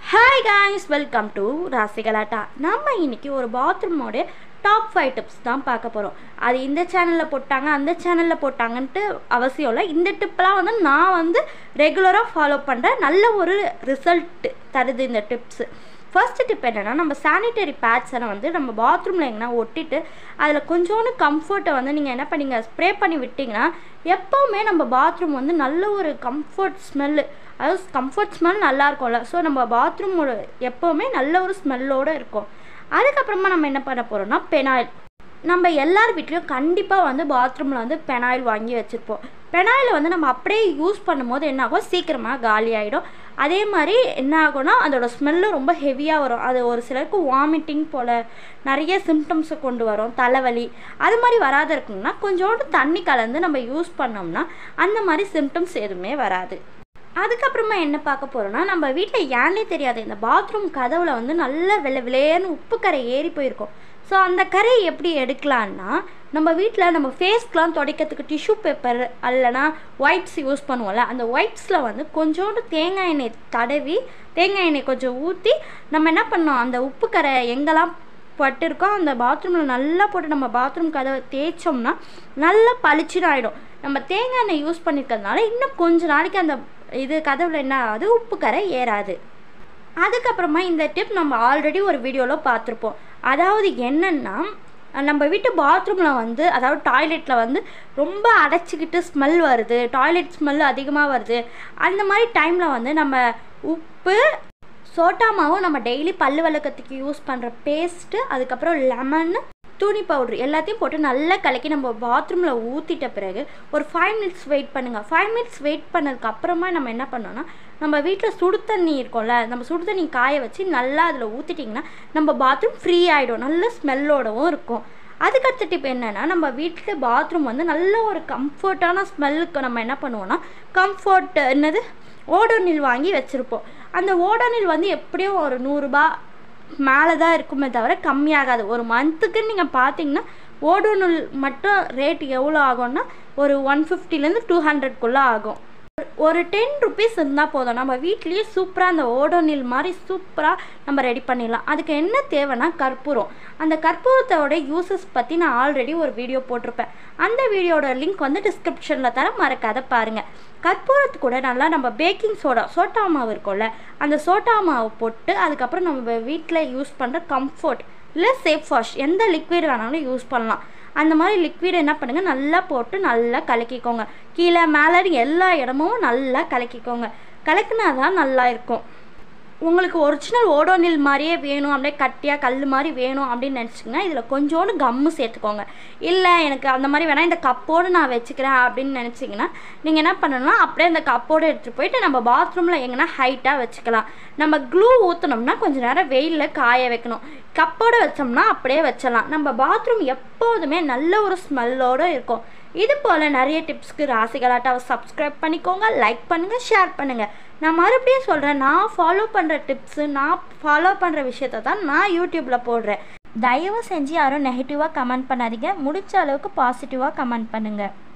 hi guys welcome to Rasigalatta நம்ம இன்னைக்கு ஒரு பாத்ரூமோட டாப் ஃபைவ் டிப்ஸ் தான் பார்க்க போகிறோம் அது இந்த சேனலில் போட்டாங்க அந்த சேனலில் போட்டாங்கன்ட்டு அவசியம் இல்லை இந்த டிப்லாம் வந்து நான் வந்து ரெகுலராக ஃபாலோ பண்ணுற நல்ல ஒரு ரிசல்ட் தருது இந்த டிப்ஸு ஃபர்ஸ்ட் டிப் என்னென்னா நம்ம சானிட்டரி பேட்ஸ் எல்லாம் வந்து நம்ம பாத்ரூமில் எங்கன்னா ஒட்டிட்டு அதில் கொஞ்சோண்டு கம்ஃபர்ட்டை வந்து நீங்கள் என்ன பண்ணீங்க ஸ்ப்ரே பண்ணி விட்டிங்கன்னா எப்போவுமே நம்ம பாத்ரூம் வந்து நல்ல ஒரு கம்ஃபர்ட் ஸ்மெல்லு அதாவது கம்ஃபர்ட் ஸ்மெல் நல்லா இருக்கும்ல ஸோ நம்ம பாத்ரூமோட எப்போவுமே நல்ல ஒரு ஸ்மெல்லோடு இருக்கும் அதுக்கப்புறமா நம்ம என்ன பண்ண போகிறோம்னா பெனாயில் நம்ம எல்லார் வீட்லேயும் கண்டிப்பாக வந்து பாத்ரூமில் வந்து பெனாயில் வாங்கி வச்சுருப்போம் பெனாயில் வந்து நம்ம அப்படியே யூஸ் பண்ணும்போது என்ன ஆகும் சீக்கிரமாக காலி ஆகிடும் அதே மாதிரி என்ன ஆகும்னா அதோட ஸ்மெல்லும் ரொம்ப ஹெவியாக வரும் அது ஒரு சிலருக்கு வாமிட்டிங் போல் நிறைய சிம்டம்ஸை கொண்டு வரும் தலைவலி அது மாதிரி வராத இருக்குங்கன்னா கொஞ்சோண்டு தண்ணி கலந்து நம்ம யூஸ் பண்ணோம்னா அந்த மாதிரி சிம்டம்ஸ் எதுவுமே வராது அதுக்கப்புறமா என்ன பார்க்க போகிறோம்னா நம்ம வீட்டில் ஏன்னே தெரியாது இந்த பாத்ரூம் கதவில் வந்து நல்ல வெள்ளை விளையன்னு உப்பு கரை ஏறி போயிருக்கும் ஸோ அந்த கரையை எப்படி எடுக்கலான்னா நம்ம வீட்டில் நம்ம ஃபேஸ்க்கெலாம் துடைக்கிறதுக்கு டிஷ்யூ பேப்பர் அல்லனா ஒயிட்ஸ் யூஸ் பண்ணுவோம்ல அந்த ஒயிட்ஸில் வந்து கொஞ்சோண்டு தேங்காய் எண்ணெய் தடவி தேங்காய் எண்ணெய் கொஞ்சம் ஊற்றி நம்ம என்ன பண்ணோம் அந்த உப்பு கரை எங்கெல்லாம் பட்டிருக்கோ அந்த பாத்ரூமில் நல்லா போட்டு நம்ம பாத்ரூம் கதவை தேய்ச்சோம்னா நல்லா பளிச்சுன்னு ஆகிடும் நம்ம தேங்காய் எண்ணெய் யூஸ் பண்ணியிருக்கிறதுனால இன்னும் கொஞ்ச நாளைக்கு அந்த இது கதவில் என்ன ஆகுது உப்பு கரை ஏறாது அதுக்கப்புறமா இந்த டிப் நம்ம ஆல்ரெடி ஒரு வீடியோவில் பார்த்துருப்போம் அதாவது என்னென்னா நம்ம வீட்டு பாத்ரூமில் வந்து அதாவது டாய்லெட்டில் வந்து ரொம்ப அடைச்சிக்கிட்டு ஸ்மெல் வருது டாய்லெட் ஸ்மெல் அதிகமாக வருது அந்த மாதிரி டைமில் வந்து நம்ம உப்பு சோட்டா மாவும் நம்ம டெய்லி பல்லு விளக்கத்துக்கு யூஸ் பண்ணுற பேஸ்ட்டு அதுக்கப்புறம் லெமன் துணி பவுட்ரு எல்லாத்தையும் போட்டு நல்லா கலக்கி நம்ம பாத்ரூமில் ஊற்றிட்ட பிறகு ஒரு ஃபைவ் மினிட்ஸ் வெயிட் பண்ணுங்கள் ஃபைவ் மினிட்ஸ் வெயிட் பண்ணதுக்கு அப்புறமா நம்ம என்ன பண்ணோன்னா நம்ம வீட்டில் சுடு தண்ணி இருக்கும்ல நம்ம சுடு தண்ணி காய வச்சு நல்லா அதில் ஊற்றிட்டிங்கன்னா நம்ம பாத்ரூம் ஃப்ரீ ஆகிடும் நல்ல ஸ்மெல்லோடவும் இருக்கும் அதுக்கடுத்த டிப் என்னென்னா நம்ம வீட்டில் பாத்ரூம் வந்து நல்ல ஒரு கம்ஃபர்ட்டான ஸ்மெல்லுக்கு நம்ம என்ன பண்ணுவோம்னா கம்ஃபர்ட் என்னது ஓடோனில் வாங்கி வச்சுருப்போம் அந்த ஓடோனில் வந்து எப்படியும் ஒரு நூறுரூபா மேலே தான் இருக்குமே தவிர கம்மியாகாது ஒரு மந்த்துக்கு நீங்கள் பார்த்தீங்கன்னா ஓடோனுல் மட்டும் ரேட் எவ்வளோ ஆகும்னா ஒரு ஒன் ஃபிஃப்டிலேருந்து டூ ஹண்ட்ரட்குள்ளே ஆகும் ஒரு டென் ருபீஸ் இருந்தால் போதும் நம்ம வீட்லேயே சூப்பராக அந்த ஓடோனில் மாதிரி சூப்பராக நம்ம ரெடி பண்ணிடலாம் அதுக்கு என்ன தேவைன்னா கற்பூரம் அந்த கற்பூரத்தோட யூசஸ் பற்றி நான் ஆல்ரெடி ஒரு வீடியோ போட்டிருப்பேன் அந்த வீடியோட லிங்க் வந்து டிஸ்கிரிப்ஷனில் தர மறக்காத பாருங்கள் கற்பூரத்து கூட நல்லா நம்ம பேக்கிங் சோடா சோட்டா மாவு இருக்கும்ல அந்த சோட்டா மாவு போட்டு அதுக்கப்புறம் நம்ம வீட்டில் யூஸ் பண்ணுற கம்ஃபர்ட் இல்லை சேஃப் வாஷ் எந்த லிக்விட் வேணாலும் யூஸ் பண்ணலாம் அந்த மாதிரி லிக்விட் என்ன பண்ணுங்கள் நல்லா போட்டு நல்லா கலக்கிக்கோங்க கீழே மேலே எல்லா இடமும் நல்லா கலக்கிக்கோங்க கலக்கினா தான் நல்லா இருக்கும் உங்களுக்கு ஒரிஜினல் ஓடோனில் மாதிரியே வேணும் அப்படியே கட்டியாக கல் மாதிரி வேணும் அப்படின்னு நினச்சிங்கன்னா இதில் கொஞ்சோண்டு கம்மு சேர்த்துக்கோங்க இல்லை எனக்கு அந்த மாதிரி வேணால் இந்த கப்போடு நான் வச்சுக்கிறேன் அப்படின்னு நினச்சிங்கன்னா நீங்கள் என்ன பண்ணணும்னா அப்படியே அந்த கப்போடு எடுத்துகிட்டு போயிட்டு நம்ம பாத்ரூமில் எங்கன்னா ஹைட்டாக வச்சுக்கலாம் நம்ம க்ளூ ஊற்றினோம்னா கொஞ்சம் நேரம் வெயிலில் காய வைக்கணும் கப்போடு வச்சோம்னா அப்படியே வச்சிடலாம் நம்ம பாத்ரூம் எப்போதுமே நல்ல ஒரு ஸ்மெல்லோடு இருக்கும் இது போல் நிறைய டிப்ஸ்க்கு ராசிகளாட்டாவை சப்ஸ்கிரைப் பண்ணிக்கோங்க லைக் பண்ணுங்கள் ஷேர் பண்ணுங்கள் நான் மறுபடியும் சொல்கிறேன் நான் ஃபாலோ பண்ணுற டிப்ஸு நான் ஃபாலோ பண்ணுற விஷயத்த தான் நான் யூடியூப்பில் போடுறேன் தயவு செஞ்சு யாரும் நெகட்டிவாக கமெண்ட் பண்ணாதீங்க முடிஞ்ச அளவுக்கு பாசிட்டிவாக கமெண்ட் பண்ணுங்கள்